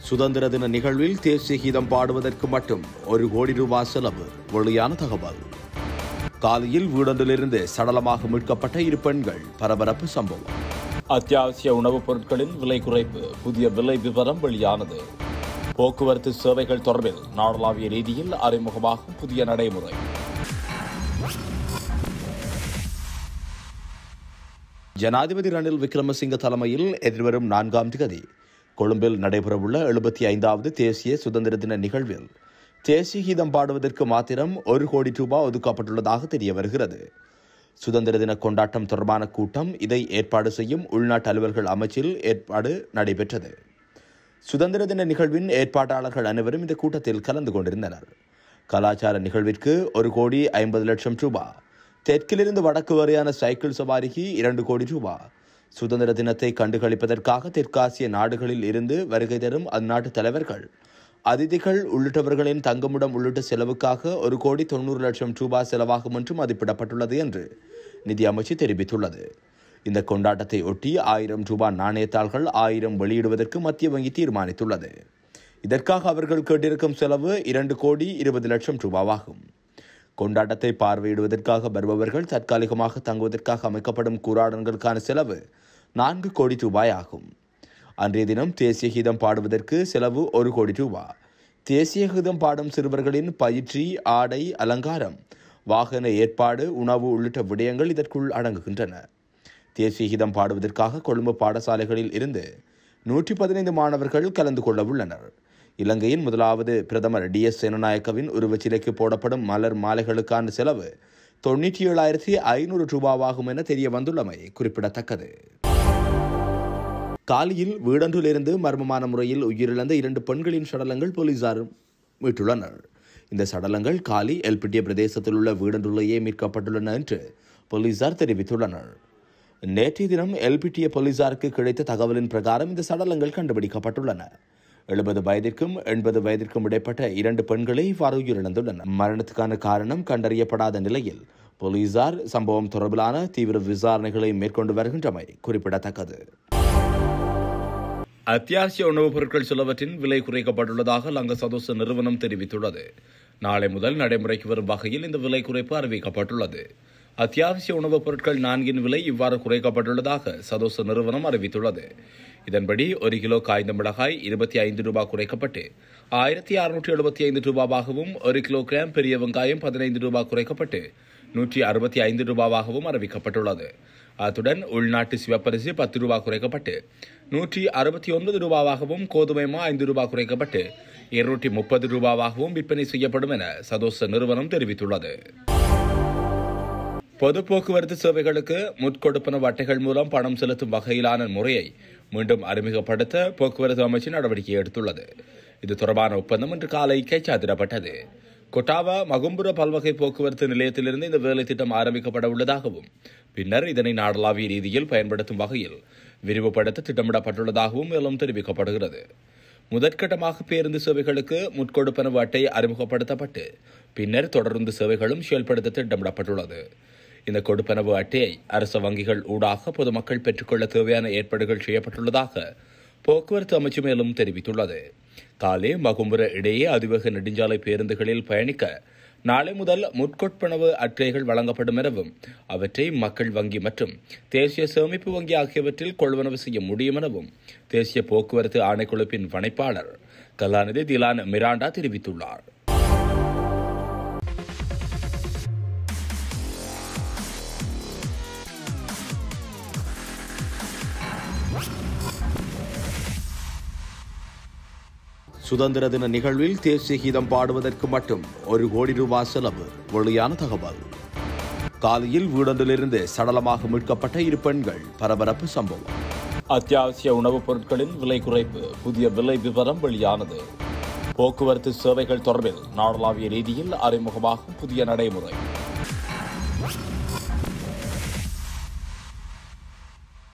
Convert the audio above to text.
சுதந்திர தின நிகழ்வில் தேசிய கீதம் பாடுவதற்கு மட்டும் ஒரு கோடி ரூபாய் செலவு வெளியான தகவல் காலையில் வீடொன்றிலிருந்து சடலமாக மீட்கப்பட்ட இரு பெண்கள் பரபரப்பு சம்பவம் அத்தியாவசிய உணவுப் பொருட்களின் விலை குறைப்பு புதிய விலை விவரம் வெளியானது போக்குவரத்து சேவைகள் தொடர்பில் நாடளாவிய ரீதியில் அறிமுகமாகும் புதிய நடைமுறை ஜனாதிபதி ரணில் விக்ரமசிங்க தலைமையில் எதிர்வரும் நான்காம் திகதி கொழும்பில் நடைபெறவுள்ள எழுபத்தி ஐந்தாவது தேசிய சுதந்திர தின நிகழ்வில் தேசிய கீதம் பாடுவதற்கு மாத்திரம் ஒரு கோடி ரூபாய் ஒதுக்கப்பட்டுள்ளதாக தெரிய வருகிறது சுதந்திர தின கொண்டாட்டம் தொடர்பான கூட்டம் இதை ஏற்பாடு செய்யும் உள்நாட்டு அலுவல்கள் அமைச்சில் ஏற்பாடு நடைபெற்றது சுதந்திர தின நிகழ்வின் ஏற்பாட்டாளர்கள் அனைவரும் இந்த கூட்டத்தில் கலந்து கொண்டிருந்தனர் கலாச்சார நிகழ்விற்கு ஒரு கோடி ஐம்பது லட்சம் ரூபாய் தெற்கிலிருந்து வடக்கு வரையான சைக்கிள் சவாரிக்கு இரண்டு கோடி ரூபாய் சுதந்திர தினத்தை கண்டுகளிப்பதற்காக தெற்காசிய நாடுகளில் இருந்து வருகை தரும் அந்நாட்டு தலைவர்கள் அதிதிகள் உள்ளிட்டவர்களின் தங்குமிடம் உள்ளிட்ட செலவுக்காக ஒரு கோடி தொண்ணூறு லட்சம் ரூபாய் செலவாகும் என்று மதிப்பிடப்பட்டுள்ளது என்று நிதி அமைச்சு தெரிவித்துள்ளது இந்த கொண்டாட்டத்தை ஒட்டி ஆயிரம் ரூபாய் நாணயத்தாள்கள் ஆயிரம் வெளியிடுவதற்கு மத்திய வங்கி தீர்மானித்துள்ளது இதற்காக அவர்கள் கேட்டிருக்கும் செலவு இரண்டு கோடி இருபது லட்சம் ரூபாவாகும் கொண்டாட்டத்தை பார்வையிடுவதற்காக வருபவர்கள் தற்காலிகமாக தங்குவதற்காக அமைக்கப்படும் கூறாடன்களுக்கான செலவு நான்கு கோடி ரூபாய் ஆகும் அன்றைய தினம் தேசிய கீதம் பாடுவதற்கு செலவு ஒரு கோடி ரூபாய் தேசிய கீதம் பாடும் சிறுவர்களின் பயிற்சி ஆடை அலங்காரம் வாகன ஏற்பாடு உணவு உள்ளிட்ட விடயங்கள் இதற்குள் அடங்குகின்றன தேசிய கீதம் பாடுவதற்காக கொழும்பு பாடசாலைகளில் இருந்து நூற்றி பதினைந்து மாணவர்கள் கலந்து கொள்ள உள்ளனர் இலங்கையின் முதலாவது பிரதமர் டி எஸ் சேனநாயக்கவின் உருவச்சிலைக்கு போடப்படும் மலர் மாலைகளுக்கான செலவு தொண்ணூற்றி ஏழாயிரத்தி ஐநூறு ரூபாவாகும் என தெரிய வந்துள்ளமை குறிப்பிடத்தக்கது காலியில் வீடொன்றிலிருந்து மர்மமான முறையில் உயிரிழந்த இரண்டு பெண்களின் சடலங்கள் போலீசார் மீட்டுள்ளனர் இந்த சடலங்கள் காலி எல்பிட்டிய பிரதேசத்தில் உள்ள வீடொன்றுள்ளேயே மீட்கப்பட்டுள்ளன என்று போலீசார் தெரிவித்துள்ளனர் நேற்றைய தினம் எல்பிட்டிய போலீசாருக்கு கிடைத்த தகவலின் பிரகாரம் இந்த சடலங்கள் கண்டுபிடிக்கப்பட்டுள்ளன எழுபது வயதிற்கும் எண்பது வயதிற்கும் இடைப்பட்ட இரண்டு பெண்களே இவ்வாறு உயிரிழந்துள்ளனர் மரணத்துக்கான காரணம் கண்டறியப்படாத நிலையில் போலீசார் சம்பவம் தொடர்பிலான தீவிர விசாரணைகளை மேற்கொண்டு வருகின்றமை குறிப்பிடத்தக்கது அத்தியாவசிய உணவுப் பொருட்கள் சிலவற்றின் விலை குறைக்கப்பட்டுள்ளதாக லங்க சதோச நிறுவனம் தெரிவித்துள்ளது நாளை முதல் நடைமுறைக்கு வரும் வகையில் இந்த விலை குறைப்பு அறிவிக்கப்பட்டுள்ளது அத்தியாவசிய உணவுப் பொருட்கள் நான்கின் விலை இவ்வாறு குறைக்கப்பட்டுள்ளதாக சதோச நிறுவனம் அறிவித்துள்ளது இதன்படி ஒரு கிலோ காய்ந்த மிளகாய் இருபத்தி ஐந்து ரூபாய் குறைக்கப்பட்டு ஆயிரத்தி அறுநூற்றி எழுபத்தி ஐந்து ரூபாவாகவும் ஒரு கிலோ கிராம் பெரிய வெங்காயம் பதினைந்து ரூபாய் குறைக்கப்பட்டு நூற்றி அறுபத்தி ஐந்து ரூபாவாகவும் அறிவிக்கப்பட்டுள்ளது அத்துடன் உள்நாட்டு சிவப்பரிசி பத்து ரூபாய் குறைக்கப்பட்டு நூற்றி அறுபத்தி ஒன்பது ரூபாவாகவும் கோதுமை மா ஐந்து ரூபாய் குறைக்கப்பட்டு இருநூற்றி முப்பது ரூபாவாகவும் விற்பனை செய்யப்படும் என சதோச நிறுவனம் தெரிவித்துள்ளது பொது போக்குவரத்து சேவைகளுக்கு முற்கொடுப்பனவு அட்டைகள் மூலம் பணம் செலுத்தும் வகையிலான முறையை மீண்டும் அறிமுகப்படுத்த போக்குவரத்து அமைச்சு நடவடிக்கை எடுத்துள்ளது இது தொடர்பான ஒப்பந்தம் இன்று காலை கைச்சாத்திடப்பட்டது கொட்டாவா மகும்புர பல்வகை போக்குவரத்து நிலையத்திலிருந்து இந்த வேலை திட்டம் ஆரம்பிக்கப்பட உள்ளதாகவும் பின்னர் இதனை நாடளாவிய ரீதியில் பயன்படுத்தும் வகையில் விரிவுபடுத்த திட்டமிடப்பட்டுள்ளதாகவும் மேலும் தெரிவிக்கப்படுகிறது முதற்கட்டமாக பேருந்து சேவைகளுக்கு முற்கொடுப்பனவு அட்டை அறிமுகப்படுத்தப்பட்டு பின்னர் தொடர்ந்து சேவைகளும் செயல்படுத்த திட்டமிடப்பட்டுள்ளது இந்த கொடுப்பனவு அட்டையை அரசு வங்கிகள் ஊடாக பொதுமக்கள் பெற்றுக்கொள்ள தேவையான ஏற்பாடுகள் செய்யப்பட்டுள்ளதாக போக்குவரத்து அமைச்சு மேலும் தெரிவித்துள்ளது காலே மகும்புர இடையே அதிவேக நெடுஞ்சாலை பேருந்துகளில் பயணிக்க நாளை முதல் முற்கொட்பனவு அட்டைகள் வழங்கப்படும் எனவும் அவற்றை மக்கள் வங்கி மற்றும் தேசிய சேமிப்பு வங்கி ஆகியவற்றில் கொள்வனவு செய்ய முடியும் எனவும் தேசிய போக்குவரத்து ஆணைக்குழுப்பின் பணிப்பாளர் கலாநிதி திலான் மிராண்டா தெரிவித்துள்ளார் சுதந்திர தின நிகழ்வில் தேசிய கீதம் பாடுவதற்கு மட்டும் ஒரு கோடி ரூபாய் செலவு வெளியான தகவல் காலையில் வீடொன்றிலிருந்து சடலமாக மீட்கப்பட்ட இரு பெண்கள் பரபரப்பு சம்பவம் அத்தியாவசிய உணவுப் பொருட்களின் விலை குறைப்பு புதிய விலை விவரம் வெளியானது போக்குவரத்து சேவைகள் தொடர்பில் நாடளாவிய ரீதியில் அறிமுகமாகும் புதிய நடைமுறை